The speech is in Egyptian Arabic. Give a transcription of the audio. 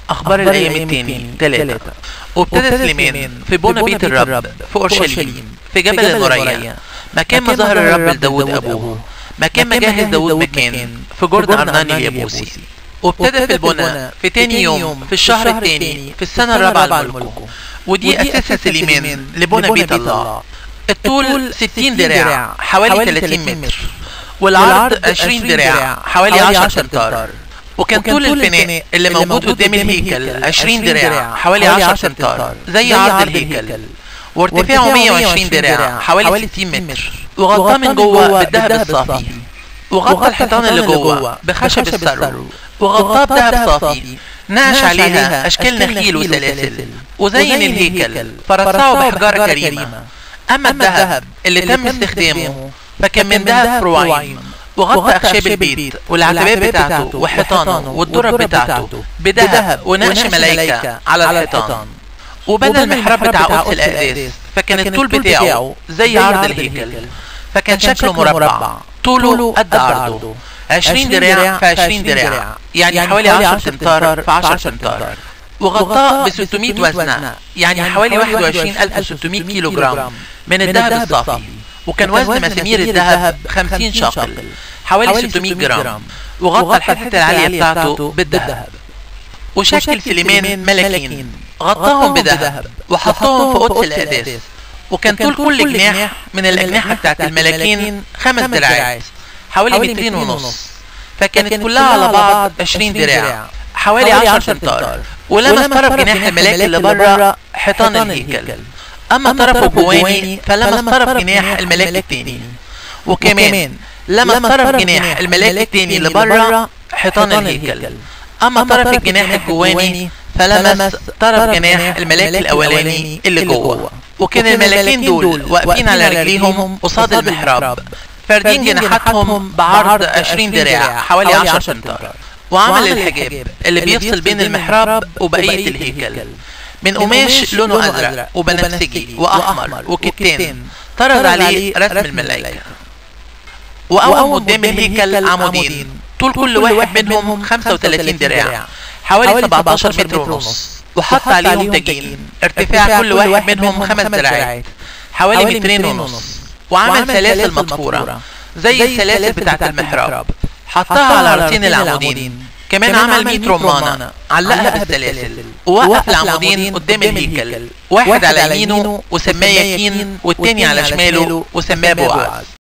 أخبار الأيام التاني تلاتة وابتدى سليمان في بنى بيت الرب في أورشليم في جبل المريا مكان ما ظهر الرب لداود أبوه مكان ما جهز داود مكان في جرد أرنان اليابوسي وابتدى في البنى في تاني يوم في الشهر التاني في السنة الرابعة لملكه ودي أسسها سليمان لبنى بيت الله الطول 60 دراع حوالي 30 متر والعرض 20 دراع حوالي 10 امتار وكان طول البناء اللي موجود قدام الهيكل 20 دراع حوالي 10 امتار زي عرض الهيكل وارتفاعه 120 دراع حوالي 60 متر وغطاه من جوه بالذهب الصافي وغطى الحيطان اللي جوه بخشب السرو وغطاه بذهب صافي نقش عليها اشكال نخيل وسلاسل وزين الهيكل فرصعه بحجاره كريمه اما الذهب اللي تم استخدامه فكان من ذهب فروعين وغطى أخشاب البيت والعتبات بتاعته وحيطانه والدرج بتاعته بذهب ونقش ملايكة على الحيطان وبنى المحراب بتاع قدس الأقداس فكان الطول بتاعه زي عرض الهيكل فكان شكله مربع طوله قد عرضه 20 دراع في 20 دراع يعني حوالي 10 امتار في 10 امتار وغطاه ب 600 وزنة يعني حوالي 21600 كيلو جرام من الذهب الصافي وكان وزن مسامير الذهب 50 شاقل حوالي 600 جرام وغطى الحتة العالية بتاعته بالذهب وشكل سليمان ملكين غطاهم بذهب وحطهم في قدس الأقداس وكان طول كل جناح من الأجنحة بتاعت الملكين خمس دراعات حوالي مترين ونص فكانت كلها على بعض 20 دراع حوالي 10 امتار ولمس طرف جناح الملاك اللي بره حيطان الهيكل أما طرفه الجواني فلمس طرف جناح الملاك التاني وكمان لمس طرف جناح الملاك التاني اللي بره حيطان الهيكل أما طرف الجناح الجواني فلمس طرف جناح الملاك الأولاني اللي جوه وكان الملاكين دول واقفين على رجليهم قصاد المحراب فاردين جناحاتهم بعرض 20 دراع حوالي 10 امتار وعمل الحجاب اللي بيفصل بين المحراب وبقية الهيكل من قماش لونه أزرق وبنفسجي وأحمر وكتان طرز عليه رسم الملائكة وقوم قدام الهيكل عمودين طول كل واحد منهم 35 دراع حوالي 17 متر ونص وحط عليهم تاجين ارتفاع كل واحد منهم خمس دراعات حوالي مترين ونص وعمل سلاسل مطفورة زي السلاسل بتاعة المحراب حطها على راسين العمودين كمان عمل 100 رمانة علقها بالسلاسل ووقف العمودين قدام الهيكل واحد على يمينه وسماه يكين والتاني على شماله وسماه بوعز